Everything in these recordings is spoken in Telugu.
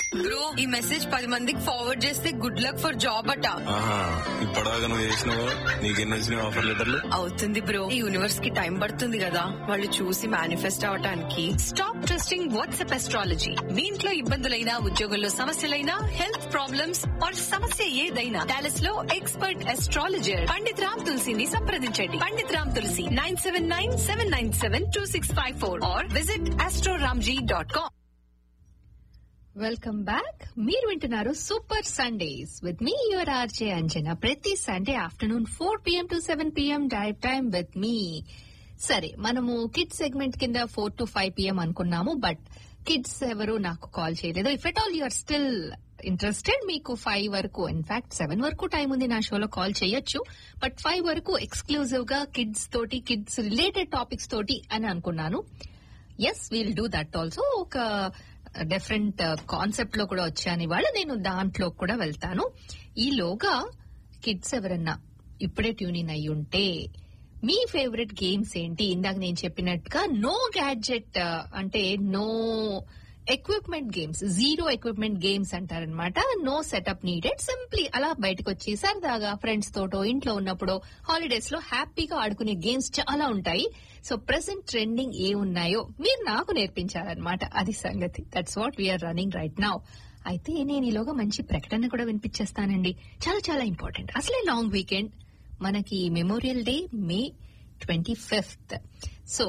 బ్రో ఈ మెసేజ్ పది మందికి ఫార్వర్డ్ చేస్తే గుడ్ లక్ ఫర్ జాబ్ అట ఆహా ఇప్పటిదాకా నువ్వు చేసినావు నీకెన్ని వచ్చినాయి ఆఫర్ లెటర్లు అవుతుంది బ్రో ఈ యూనివర్స్ కి టైం పడుతుంది కదా వాళ్ళు చూసి మేనిఫెస్ట్ అవటానికి స్టాప్ ట్రస్టింగ్ వాట్సాప్ ఎస్ట్రాలజీ మీ ఇంట్లో ఇబ్బందులైనా ఉద్యోగంలో సమస్యలైనా హెల్త్ ప్రాబ్లమ్స్ ఆర్ సమస్య ఏదైనా డాలస్ లో ఎక్స్పర్ట్ ఎస్ట్రాలజర్ పండిత్ రామ్ తులసిని సంప్రదించండి Pandit Ram Tulasi nine seven nine seven nine seven two six five four or visit Astroramji dot com welcome back మీరు వింటున్నారు సూపర్ సండేస్ విత్ మీ యువర్ ఆర్జే అంజన ప్రతి Sunday afternoon four PM to seven PM drive time with మీ సరే మనము కిడ్స్ సెగ్మెంట్ కింద ఫోర్ టు ఫైవ్ పిఎం అనుకున్నాము బట్ కిడ్స్ ఎవరు నాకు కాల్ చేయలేదు if at all you're still interested మీకు ఫైవ్ వరకు ఇన్ఫాక్ట్ సెవెన్ వరకు టైం ఉంది నా షోలో కాల్ చేయొచ్చు బట్ ఫైవ్ వరకు ఎక్స్క్లూజివ్ గా కిడ్స్ తోటి కిడ్స్ రిలేటెడ్ టాపిక్స్ తోటి అని అనుకున్నాను yes we'll do that also ఒక డిఫరెంట్ కాన్సెప్ట్ లో కూడా వచ్చాను ఇవాళ నేను దాంట్లో కూడా వెళ్తాను ఈలోగా కిడ్స్ ఎవరన్నా ఇప్పుడే ట్యూన్ ఇన్ అయి ఉంటే మీ ఫేవరెట్ గేమ్స్ ఏంటి ఇందాక నేను చెప్పినట్టుగా నో గ్యాడ్జెట్ అంటే no equipment games zero equipment games అంటారనమాట నో సెటప్ నీడెడ్ సింప్లీ అలా బయటకు వచ్చి సరదాగా ఫ్రెండ్స్ తోటో ఇంట్లో ఉన్నప్పుడు హాలిడేస్ లో హ్యాపీగా ఆడుకునే గేమ్స్ చాలా ఉంటాయి సో ప్రెసెంట్ ట్రెండింగ్ ఏ ఉన్నాయో మీరు నాకు నేర్పించారనమాట అది సంగతి that's what we're running right now అయితే నేను ఈలోగా మంచి ప్రకటన కూడా వినిపించేస్తానండి చాలా చాలా ఇంపార్టెంట్ అసలే లాంగ్ వీకెండ్ మనకి Memorial Day May twenty fifth so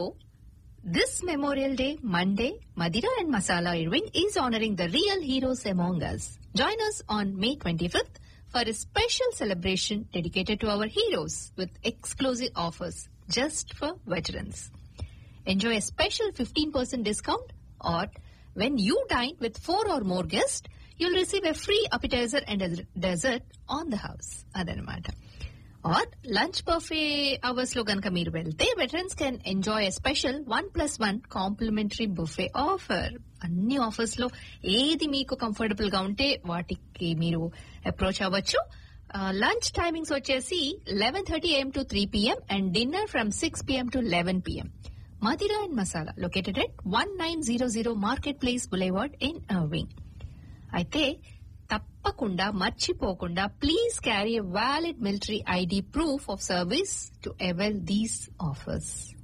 This Memorial Day, Monday, Madira and Masala Irving is honoring the real heroes among us. Join us on May 25th for a special celebration dedicated to our heroes with exclusive offers just for veterans. Enjoy a special 15% discount or when you dine with four or more guests, you'll receive a free appetizer and a dessert on the house. అదనమాట ఆర్ లంచ్ బఫే అవర్స్ లో కనుక మీరు వెళ్తే veterans can enjoy a special one plus one complimentary buffet offer అన్ని ఆఫర్స్ లో ఏది మీకు కంఫర్టబుల్ గా ఉంటే వాటికి మీరు అప్రోచ్ అవ్వచ్చు లంచ్ టైమింగ్స్ వచ్చేసి eleven thirty AM to three PM and dinner from six PM to eleven PM Madira and Masala located at one nine zero zero market place boulevard in Irving అయితే తప్పకుండా మర్చిపోకుండా please carry valid military ID proof of service to avail these offers